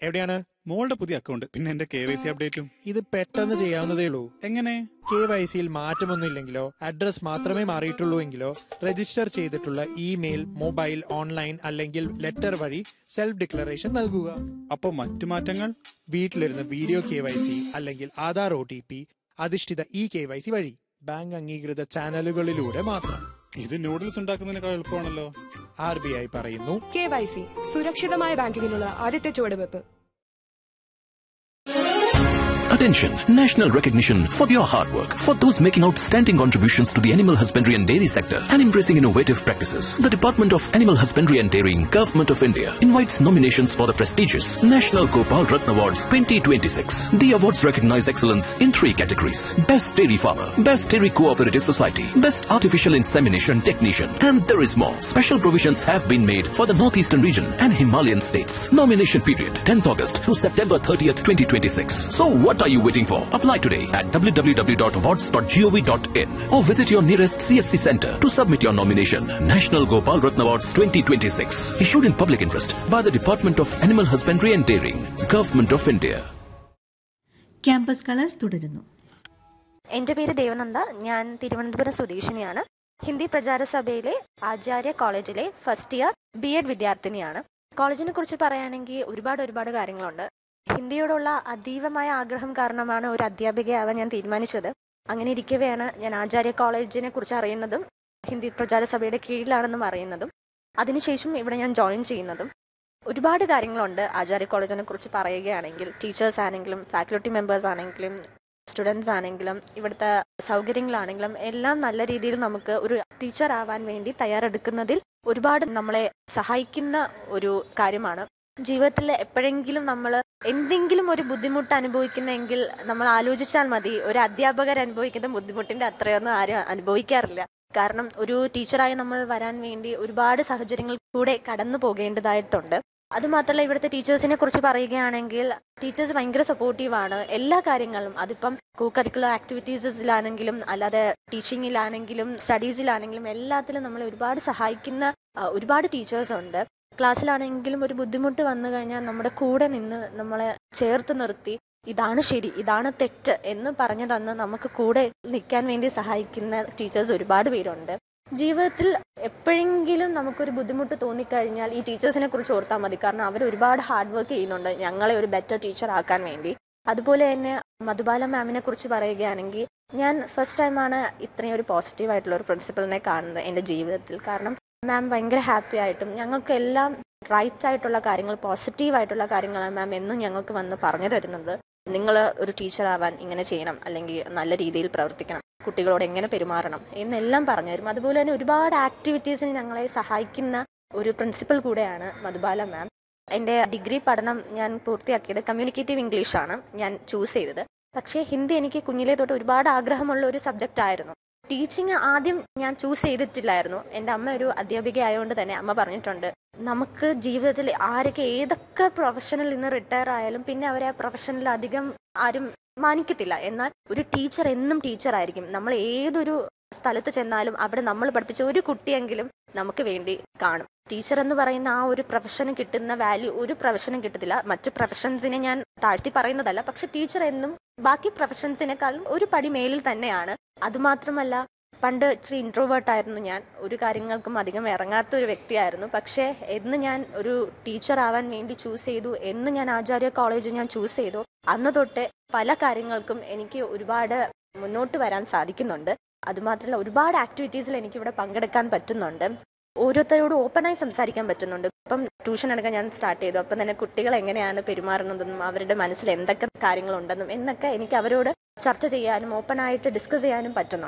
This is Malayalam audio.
എവിടെയാണ് മോളുടെ പുതിയ അക്കൗണ്ട് പിന്നെ എന്റെ കെ വൈ സി അപ്ഡേറ്റും ഇത് പെട്ടെന്ന് ചെയ്യാവുന്നതേ ഉള്ളൂ എങ്ങനെ കെ വൈ സിയിൽ മാറ്റമൊന്നും ഇല്ലെങ്കിലോ അഡ്രസ് മാത്രമേ മാറിയിട്ടുള്ളൂ എങ്കിലോ രജിസ്റ്റർ ചെയ്തിട്ടുള്ള ഇമെയിൽ മൊബൈൽ ഓൺലൈൻ അല്ലെങ്കിൽ ലെറ്റർ വഴി സെൽഫ് ഡിക്ലറേഷൻ നൽകുക അപ്പൊ മറ്റു മാറ്റങ്ങൾ വീട്ടിലിരുന്ന് വീഡിയോ കെ വൈ സി അല്ലെങ്കിൽ ആധാർ ഒ ടി പി അധിഷ്ഠിത ഇ കെ വൈ സി വഴി ബാങ്ക് അംഗീകൃത ചാനലുകളിലൂടെ മാത്രം ഇത് നൂഡിൽസ് ഉണ്ടാക്കുന്നതിനേക്കാൾ എളുപ്പമാണല്ലോ ആർ ബി ഐ പറയുന്നു കെ വൈ സി സുരക്ഷിതമായ ബാങ്കിങ്ങിനുള്ള ആദ്യത്തെ ചുവടുവെപ്പ് Attention! National recognition for your hard work. For those making outstanding contributions to the animal husbandry and dairy sector and embracing innovative practices. The Department of Animal Husbandry and Dairying, Government of India invites nominations for the prestigious National Gopal Ratna Awards 2026. The awards recognize excellence in three categories. Best Dairy Farmer, Best Dairy Cooperative Society, Best Artificial Insemination Technician, and there is more. Special provisions have been made for the Northeastern region and Himalayan states. Nomination period 10th August to September 30th, 2026. So what are you waiting for? Apply today at www.awards.gov.in or visit your nearest CSC center to submit your nomination. National Gopal Ratna Awards 2026. Issued in public interest by the Department of Animal Husbandry and Dairying, Government of India. Campus colours തുടരുന്നു എൻ്റെ പേര് ദേവനന്ദ ഞാൻ തിരുവനന്തപുരം സ്വദേശിനിയാണ് ഹിന്ദി പ്രചാരസഭയിലെ ആചാര്യ കോളേജിലെ ഫസ്റ്റ് ഇയർ ബി എഡ് വിദ്യാർത്ഥിനിയാണ് കോളേജിനെ കുറിച്ച് പറയുകയാണെങ്കിൽ ഒരുപാട് ഒരുപാട് കാര്യങ്ങളുണ്ട് ഹിന്ദിയോടുള്ള അതീവമായ ആഗ്രഹം കാരണമാണ് ഒരു അധ്യാപികയാവാൻ ഞാൻ തീരുമാനിച്ചത് അങ്ങനെ ഇരിക്കവെയാണ് ഞാൻ ആചാര്യ കോളേജിനെ കുറിച്ച് അറിയുന്നതും ഹിന്ദി പ്രചാരസഭയുടെ കീഴിലാണെന്നും അറിയുന്നതും അതിനുശേഷം ഇവിടെ ഞാൻ ജോയിൻ ചെയ്യുന്നതും ഒരുപാട് കാര്യങ്ങളുണ്ട് ആചാര്യ കോളേജിനെ കുറിച്ച് പറയുകയാണെങ്കിൽ ടീച്ചേഴ്സ് ആണെങ്കിലും ഫാക്കൽറ്റി മെമ്പേഴ്സ് ആണെങ്കിലും സ്റ്റുഡൻസ് ആണെങ്കിലും ഇവിടുത്തെ സൗകര്യങ്ങളാണെങ്കിലും എല്ലാം നല്ല രീതിയിൽ നമുക്ക് ഒരു ടീച്ചർ ആവാൻ വേണ്ടി തയ്യാറെടുക്കുന്നതിൽ ഒരുപാട് നമ്മളെ സഹായിക്കുന്ന ഒരു കാര്യമാണ് ജീവിതത്തിൽ എപ്പോഴെങ്കിലും നമ്മൾ എന്തെങ്കിലും ഒരു ബുദ്ധിമുട്ട് അനുഭവിക്കുന്നെങ്കിൽ നമ്മൾ ആലോചിച്ചാൽ മതി ഒരു അധ്യാപകർ അനുഭവിക്കുന്ന ബുദ്ധിമുട്ടിന്റെ അത്രയൊന്നും ആരും അനുഭവിക്കാറില്ല കാരണം ഒരു ടീച്ചറായി നമ്മൾ വരാൻ വേണ്ടി ഒരുപാട് സാഹചര്യങ്ങൾ കൂടെ കടന്നു പോകേണ്ടതായിട്ടുണ്ട് അതുമാത്രമല്ല ഇവിടുത്തെ ടീച്ചേഴ്സിനെ കുറിച്ച് പറയുകയാണെങ്കിൽ ടീച്ചേഴ്സ് ഭയങ്കര സപ്പോർട്ടീവാണ് എല്ലാ കാര്യങ്ങളും അതിപ്പം കോ കരിക്കുലർ ആക്ടിവിറ്റീസിലാണെങ്കിലും അല്ലാതെ ടീച്ചിങ്ങിലാണെങ്കിലും സ്റ്റഡീസിലാണെങ്കിലും എല്ലാത്തിലും നമ്മളെ ഒരുപാട് സഹായിക്കുന്ന ആ, ഒരുപാട് ടീച്ചേഴ്സ് ഉണ്ട് ക്ലാസ്സിലാണെങ്കിലും ഒരു ബുദ്ധിമുട്ട് വന്നു കഴിഞ്ഞാൽ നമ്മുടെ കൂടെ നിന്ന് നമ്മളെ ചേർത്ത് നിർത്തി ഇതാണ് ശരി ഇതാണ് തെറ്റ് എന്ന് പറഞ്ഞു തന്ന് നമുക്ക് കൂടെ നിൽക്കാൻ വേണ്ടി സഹായിക്കുന്ന ടീച്ചേഴ്സ് ഒരുപാട് പേരുണ്ട് ജീവിതത്തിൽ എപ്പോഴെങ്കിലും നമുക്കൊരു ബുദ്ധിമുട്ട് തോന്നിക്കഴിഞ്ഞാൽ ഈ ടീച്ചേഴ്സിനെ കുറിച്ച് ഓർത്താൽ മതി കാരണം അവർ ഒരുപാട് ഹാർഡ് വർക്ക് ചെയ്യുന്നുണ്ട് ഞങ്ങളെ ഒരു ബെറ്റർ ടീച്ചർ ആക്കാൻ വേണ്ടി അതുപോലെ തന്നെ മധുബാല മാമിനെ കുറിച്ച് പറയുകയാണെങ്കിൽ ഞാൻ ഫസ്റ്റ് ടൈമാണ് ഇത്രയും ഒരു പോസിറ്റീവ് ആയിട്ടുള്ള ഒരു പ്രിൻസിപ്പളിനെ കാണുന്നത് എൻ്റെ ജീവിതത്തിൽ കാരണം മാം ഭയങ്കര ഹാപ്പി ആയിട്ടും ഞങ്ങൾക്കെല്ലാം റൈറ്റ് ആയിട്ടുള്ള കാര്യങ്ങൾ പോസിറ്റീവ് ആയിട്ടുള്ള കാര്യങ്ങളാണ് മാം എന്നും ഞങ്ങൾക്ക് വന്ന് പറഞ്ഞു തരുന്നത് നിങ്ങൾ ഒരു ടീച്ചർ ആവാൻ ഇങ്ങനെ ചെയ്യണം അല്ലെങ്കിൽ നല്ല രീതിയിൽ പ്രവർത്തിക്കണം കുട്ടികളോട് എങ്ങനെ പെരുമാറണം എന്നെല്ലാം പറഞ്ഞു തരും അതുപോലെ തന്നെ ഒരുപാട് ആക്ടിവിറ്റീസിന് ഞങ്ങളെ സഹായിക്കുന്ന ഒരു പ്രിൻസിപ്പൽ കൂടെയാണ് മധുബാല മാം എൻ്റെ ഡിഗ്രി പഠനം ഞാൻ പൂർത്തിയാക്കിയത് കമ്മ്യൂണിക്കേറ്റീവ് ഇംഗ്ലീഷാണ് ഞാൻ ചൂസ് ചെയ്തത് പക്ഷേ ഹിന്ദി എനിക്ക് കുഞ്ഞിലേ തൊട്ട് ഒരുപാട് ആഗ്രഹമുള്ള ഒരു സബ്ജക്റ്റ് ആയിരുന്നു ടീച്ചിങ് ആദ്യം ഞാൻ ചൂസ് ചെയ്തിട്ടില്ലായിരുന്നു എൻ്റെ അമ്മ ഒരു അധ്യാപിക ആയതുകൊണ്ട് തന്നെ അമ്മ പറഞ്ഞിട്ടുണ്ട് നമുക്ക് ജീവിതത്തിൽ ആരൊക്കെ ഏതൊക്കെ പ്രൊഫഷനിൽ നിന്ന് റിട്ടയർ ആയാലും പിന്നെ അവരെ ആ പ്രൊഫഷനിൽ അധികം ആരും മാനിക്കത്തില്ല എന്നാൽ ഒരു ടീച്ചർ എന്നും ടീച്ചർ ആയിരിക്കും നമ്മൾ ഏതൊരു സ്ഥലത്ത് ചെന്നാലും അവിടെ നമ്മൾ പഠിപ്പിച്ച ഒരു കുട്ടിയെങ്കിലും നമുക്ക് വേണ്ടി കാണും ടീച്ചർ എന്ന് പറയുന്ന ആ ഒരു പ്രൊഫഷന് കിട്ടുന്ന വാല്യൂ ഒരു പ്രൊഫഷനും കിട്ടത്തില്ല മറ്റു പ്രൊഫഷൻസിനെ ഞാൻ താഴ്ത്തി പറയുന്നതല്ല പക്ഷെ ടീച്ചർ എന്നും ബാക്കി പ്രൊഫഷൻസിനെക്കാളും ഒരു പടി മേലിൽ തന്നെയാണ് അതുമാത്രമല്ല പണ്ട് ഇച്ചിരി ഇൻട്രോവേർട്ട് ആയിരുന്നു ഞാൻ ഒരു കാര്യങ്ങൾക്കും അധികം ഇറങ്ങാത്ത ഒരു വ്യക്തിയായിരുന്നു പക്ഷേ എന്ന് ഞാൻ ഒരു ടീച്ചർ ആവാൻ വേണ്ടി ചൂസ് ചെയ്തു എന്ന് ഞാൻ ആചാര്യ കോളേജ് ഞാൻ ചൂസ് ചെയ്തു അന്ന് തൊട്ട് പല കാര്യങ്ങൾക്കും എനിക്ക് ഒരുപാട് മുന്നോട്ട് വരാൻ സാധിക്കുന്നുണ്ട് അതുമാത്രമല്ല ഒരുപാട് ആക്ടിവിറ്റീസിൽ എനിക്ക് ഇവിടെ പങ്കെടുക്കാൻ പറ്റുന്നുണ്ട് ഓരോരുത്തരോടും ഓപ്പണായി സംസാരിക്കാൻ പറ്റുന്നുണ്ട് ഇപ്പം ട്യൂഷൻ എടുക്കാൻ ഞാൻ സ്റ്റാർട്ട് ചെയ്തു അപ്പം തന്നെ കുട്ടികൾ എങ്ങനെയാണ് പെരുമാറുന്നതെന്നും അവരുടെ മനസ്സിൽ എന്തൊക്കെ കാര്യങ്ങളുണ്ടെന്നും എന്നൊക്കെ എനിക്ക് അവരോട് ചർച്ച ചെയ്യാനും ഓപ്പണായിട്ട് ഡിസ്കസ് ചെയ്യാനും പറ്റുന്നുണ്ട്